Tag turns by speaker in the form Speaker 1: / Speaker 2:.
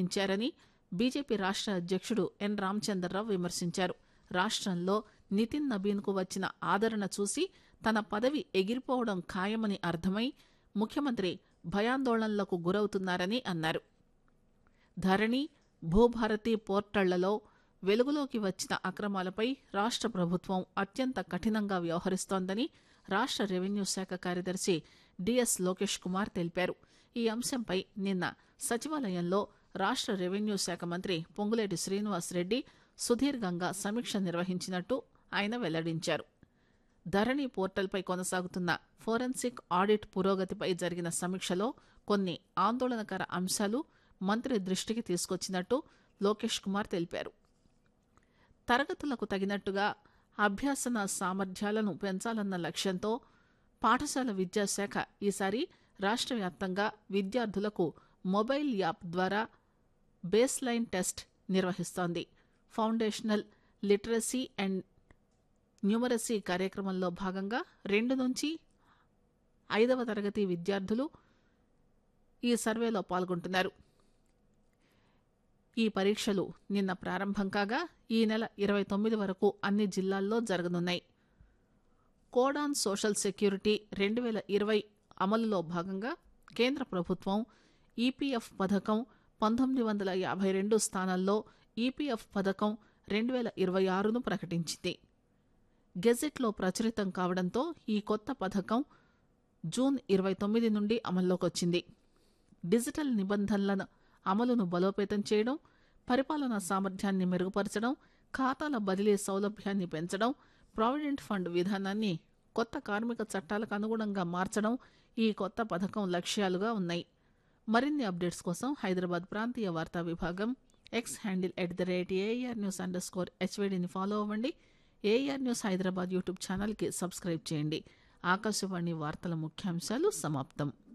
Speaker 1: పెంచారని BJP రాష్ట అధ్యక్షుడు ఎన్ రామచంద్రరావు విమర్శించారు రాష్టంలో నితిన్ నబీన్ కు వచ్చిన ఆదరణ చూసి తన పదవి ఎగిరిపోవడం ఖాయమని అర్థమై ముఖ్యమంత్రి భయాందోళనలకు గురవుతున్నారని అన్నారు ధరణి భూభారతి పోర్టళ్లలో వెలుగులోకి వచ్చిన అక్రమాలపై రాష్ట ప్రభుత్వం అత్యంత కఠినంగా వ్యవహరిస్తోందని రాష్ట రెవెన్యూ శాఖ కార్యదర్శి డిఎస్ లోకేష్ కుమార్ తెలిపారు ఈ అంశంపై నిన్న సచివాలయంలో రాష్ట రెవెన్యూ శాఖ మంత్రి పొంగులేటి శ్రీనివాస్ రెడ్డి సుదీర్ఘంగా సమీక్ష నిర్వహించినట్టు ఆయన వెల్లడించారు ధరణి పోర్టల్పై కొనసాగుతున్న ఫోరెన్సిక్ ఆడిట్ పురోగతిపై జరిగిన సమీక్షలో కొన్ని ఆందోళనకర అంశాలు మంత్రి దృష్టికి తీసుకొచ్చినట్టు లోకేష్ కుమార్ తెలిపారు తరగతులకు తగినట్టుగా అభ్యాసన సామర్థ్యాలను పెంచాలన్న లక్ష్యంతో పాఠశాల విద్యాశాఖ ఈసారి రాష్ట్ర వ్యాప్తంగా విద్యార్థులకు మొబైల్ యాప్ ద్వారా బేస్ లైన్ టెస్ట్ నిర్వహిస్తోంది ఫౌండేషనల్ లిటరసీ అండ్ న్యూమరసీ కార్యక్రమంలో భాగంగా రెండు నుంచి ఐదవ తరగతి విద్యార్థులు ఈ సర్వేలో పాల్గొంటున్నారు ఈ పరీక్షలు నిన్న ప్రారంభం కాగా ఈ నెల ఇరవై తొమ్మిది వరకు అన్ని జిల్లాల్లో జరగనున్నాయి కోడ్ ఆన్ సోషల్ సెక్యూరిటీ రెండు వేల ఇరవై అమలులో భాగంగా కేంద్ర ప్రభుత్వం ఈపీఎఫ్ పథకం పంతొమ్మిది వందల యాభై రెండు స్థానాల్లో ఈపీఎఫ్ పథకం రెండు వేల ఇరవై ఆరును ప్రకటించింది గెజెట్లో ప్రచురితం కావడంతో ఈ కొత్త పథకం జూన్ ఇరవై తొమ్మిది నుండి అమల్లోకి వచ్చింది డిజిటల్ నిబంధనలను అమలును బలోపేతం చేయడం పరిపాలనా సామర్థ్యాన్ని మెరుగుపరచడం ఖాతాల బదిలీ సౌలభ్యాన్ని పెంచడం ప్రావిడెంట్ ఫండ్ విధానాన్ని కొత్త కార్మిక చట్టాలకు అనుగుణంగా మార్చడం ఈ కొత్త పథకం లక్ష్యాలుగా ఉన్నాయి మరిన్ని అప్డేట్స్ కోసం హైదరాబాద్ ప్రాంతీయ వార్తా విభాగం X handle at the rate AIR news under score హెచ్వేడిని ఫాలో అవ్వండి ఏఆర్ న్యూస్ హైదరాబాద్ యూట్యూబ్ ఛానల్కి సబ్స్క్రైబ్ చేయండి ఆకాశవాణి వార్తల ముఖ్యాంశాలు సమాప్తం